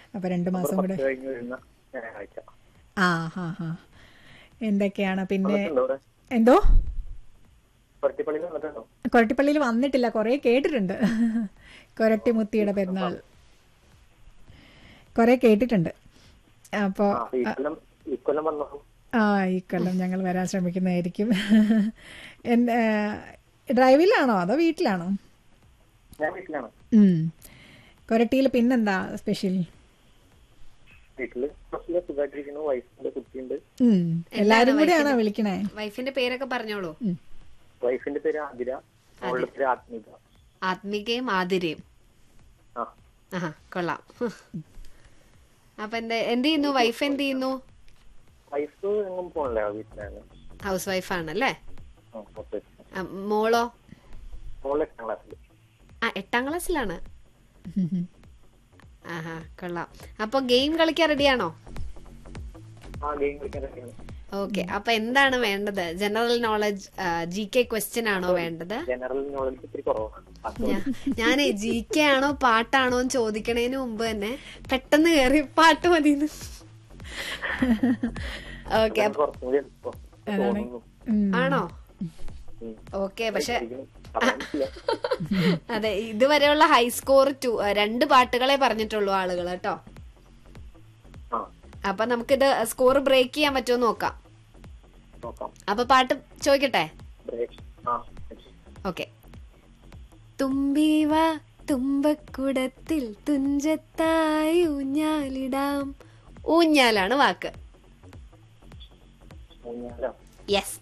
അപ്പൊ രണ്ടു മാസം കൂടെ പത്ത് കഴിഞ്ഞ് വരുന്ന ഞായറാഴ്ച ആ ഹാ ഹാ എന്തൊക്കെയാണ് പിന്നെ വന്നിട്ടുണ്ടോ ഇവിടെ എന്തോ പരുത്തിപ്പള്ളിയിൽ വന്നിട്ടുണ്ടോ കൊരട്ടിപ്പള്ളിയിൽ വന്നിട്ടില്ല കുറേ കേട്ടിട്ടുണ്ട് കൊരട്ടിമുത്തിയുടെ പെരുന്നാൾ കുറേ കേട്ടിട്ടുണ്ട് അപ്പോൾ ആ ഈ കൊല്ലം ഈ കൊല്ലം വന്നോ ആ ഈ കൊല്ലം ഞങ്ങൾ വരാൻ ശ്രമിക്കുന്നതായിരിക്കും എൻ- ഏ, ഡ്രൈവിലാണോ അതോ വീട്ടിലാണോ ഞാൻ വീട്ടിലാണ് ഉം. കൊരട്ടിയിൽ പിന്നെന്താ സ്പെഷ്യൽ വീട്ടില് ബസ്സില് സുഖമായിട്ടിരിക്കുന്നു വൈഫിന്റെ കുട്ടിയുണ്ട് ഉം. എല്ലാരും കൂടെയാണോ വിളിക്കണേ വൈഫിന്റെ പേരൊക്കെ പറഞ്ഞോളൂ ഉം. വൈഫിന്റെ പേര് ആതിര അവളുടെ പേര് ആത്മിക ആത്മികയും ആതിരയും ആ ആഹാ കൊള്ളാം അപ്പൊ എന്താ എന്ത് ചെയ്യുന്നു വൈഫ് എന്ത് ചെയ്യുന്നു വൈഫ് എങ്ങും പോകണില്ല വീട്ടിലാണ് ഹൗസ് വൈഫാണല്ലേ ആ, പുറത്ത് വെച്ച്. ആ, മോളോ മോള് എട്ടാം ക്ലാസ്സിൽ ആ എട്ടാം ക്ലാസ്സിലാണ് ആഹാ കൊള്ളാം അപ്പൊ ഗെയിം കളിക്കാൻ റെഡിയാണോ ആ ഗെയിം കളിക്കാൻ റെഡിയാണ് ഓക്കെ അപ്പൊ എന്താണ് വേണ്ടത് general knowledge G K question ആണോ വേണ്ടത് ജനറൽ നോളജ് ഇത്തിരി കുറവാണ് അത് ഞാനേ ജി കെ ആണോ പാട്ടാണോ എന്ന് ചോദിക്കണേന് മുമ്പ് തന്നെ പെട്ടെന്ന് കയറി പാട്ട് മതിന്ന് ഓക്കെ ഞാൻ കുറച്ചും കൂടി എളുപ്പം തോന്നുന്നു ആണോ ഉം. ഓക്കെ പക്ഷെ ഇരിക്കുന്നു. പറയാൻ പറ്റില്ല. അതെ ഇതുവരെയുള്ള ഹൈ സ്കോർ ടു രണ്ട് പാട്ടുകളെ പറഞ്ഞിട്ടുള്ളൂ ആളുകൾ കേട്ടോ ആ അപ്പൊ നമുക്കിത് സ്കോർ ബ്രേക്ക് ചെയ്യാൻ പറ്റുമോ നോക്കാം നോക്കാം അപ്പൊ പാട്ട് ചോദിക്കട്ടെ ബ്രേക്ക് ആ ഓക്കെ തുമ്പീവ തുമ്പക്കുടത്തിൽ തുഞ്ചത്തായി ഊഞ്ഞാലിടാം ഊഞ്ഞാലാണ് വാക്ക് ഊഞ്ഞാലോ yes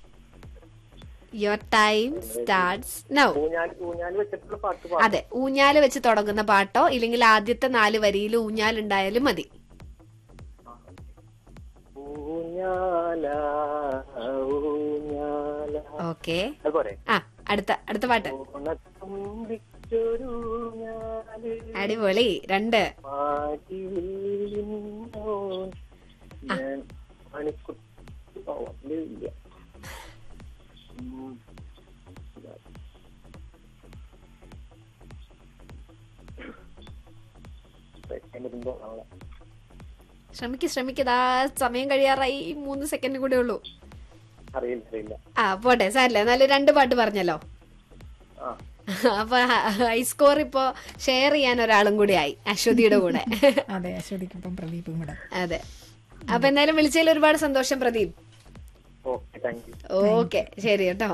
your time starts now ഊഞ്ഞാൽ ഊഞ്ഞാൽ വെച്ചിട്ടുള്ള പാട്ട് പാടും അതെ ഊഞ്ഞാല് വെച്ച് തുടങ്ങുന്ന പാട്ടോ ഇല്ലെങ്കിൽ ആദ്യത്തെ നാല് വരിയിൽ ഊഞ്ഞാലുണ്ടായാലും മതി ഊഞ്ഞാല ഊഞ്ഞാല ഓക്കെ അതുപോലെ ആ അടുത്ത അടുത്ത പാട്ട് ഓണത്തുമ്പിച്ചൊരു ഊഞ്ഞാല് അടിപൊളി രണ്ട് പാടിയില്ലിന്നോൻ ഞാൻ മണിക്കുട്ടി ഇല്ല ഉം. വെക്കാൻ വരുമ്പോ നാളെ. ശ്രമിക്ക് ശ്രമിക്കതാ സമയം കഴിയാറായി മൂന്ന് സെക്കൻഡ് കൂടെ ഉള്ളൂ അറിയില്ല അറിയില്ല ആ പോട്ടെ സാരല്ലേ എന്നാലും രണ്ട് പാട്ട് പറഞ്ഞല്ലോ ആ അപ്പൊ ഹൈ സ്കോർ ഇപ്പോ ഷെയർ ചെയ്യാൻ ഒരാളും കൂടി ആയി അശ്വതിയുടെ കൂടെ അതെ അശ്വതിക്കൊപ്പം പ്രദീപും കൂടെ അതെ അപ്പൊ എന്തായാലും വിളിച്ചതിൽ ഒരുപാട് സന്തോഷം Pradeep okay thank you okay ശരി കേട്ടോ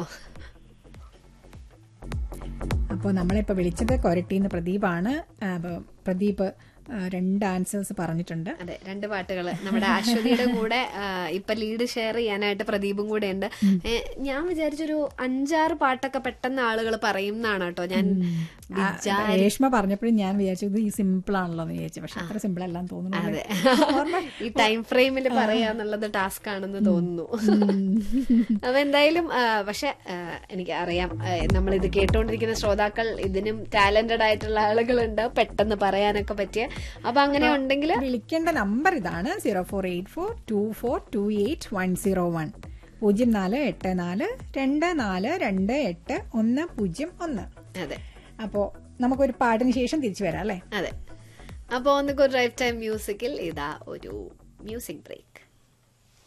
അപ്പോൾ നമ്മളിപ്പോൾ വിളിച്ചത് കൊരട്ടിന്ന് പ്രദീപാണ് അപ്പോൾ പ്രദീപ് ആ, രണ്ട് ആൻസേഴ്സ് പറഞ്ഞിട്ടുണ്ട് അതെ രണ്ട് പാട്ടുകൾ നമ്മുടെ അശ്വതിയുടെ കൂടെ ആ, ഇപ്പൊ ലീഡ് ഷെയർ ചെയ്യാനായിട്ട് പ്രദീപും കൂടെ ഉണ്ട് ഏ, ഞാൻ വിചാരിച്ചൊരു അഞ്ചാറ് പാട്ടൊക്കെ പെട്ടെന്ന് ആളുകൾ പറയും എന്നാണ് കേട്ടോ ഞാൻ ആ, രേഷ്മ പറഞ്ഞപ്പോഴും ഞാൻ വിചാരിച്ചത് ഈ സിമ്പിൾ ആണല്ലോ എന്ന് വിചാരിച്ചു പക്ഷെ അത്ര സിമ്പിൾ അല്ലാന്ന് തോന്നുന്നു അതെ ഈ ടൈം ഫ്രെയിമിൽ പറയാന്നുള്ളത് ടാസ്ക് ആണെന്ന് തോന്നുന്നു അപ്പൊ എന്തായാലും ആ, പക്ഷെ ആ, എനിക്ക് അറിയാം നമ്മൾ ഇത് കേട്ടോണ്ടിരിക്കുന്ന ശ്രോതാക്കൾ ഇതിനും ടാലന്റഡ് ആയിട്ടുള്ള ആളുകളുണ്ട് പെട്ടെന്ന് പറയാനൊക്കെ പറ്റിയ അപ്പൊ അങ്ങനെ ഉണ്ടെങ്കിൽ വിളിക്കേണ്ട നമ്പർ ഇതാണ് zero four eight four two four two eight one zero one പൂജ്യം നാല് എട്ട് നാല് രണ്ട് നാല് രണ്ട് എട്ട് ഒന്ന് പൂജ്യം ഒന്ന് അതെ അപ്പോൾ നമുക്കൊരു പാട്ടിന് ശേഷം തിരിച്ചു വരാം അല്ലേ അതെ അപ്പൊ ഒന്ന് ഡ്രൈവ് ടൈം മ്യൂസിക്കിൽ ഇതാ ഒരു മ്യൂസിക് ബ്രേക്ക്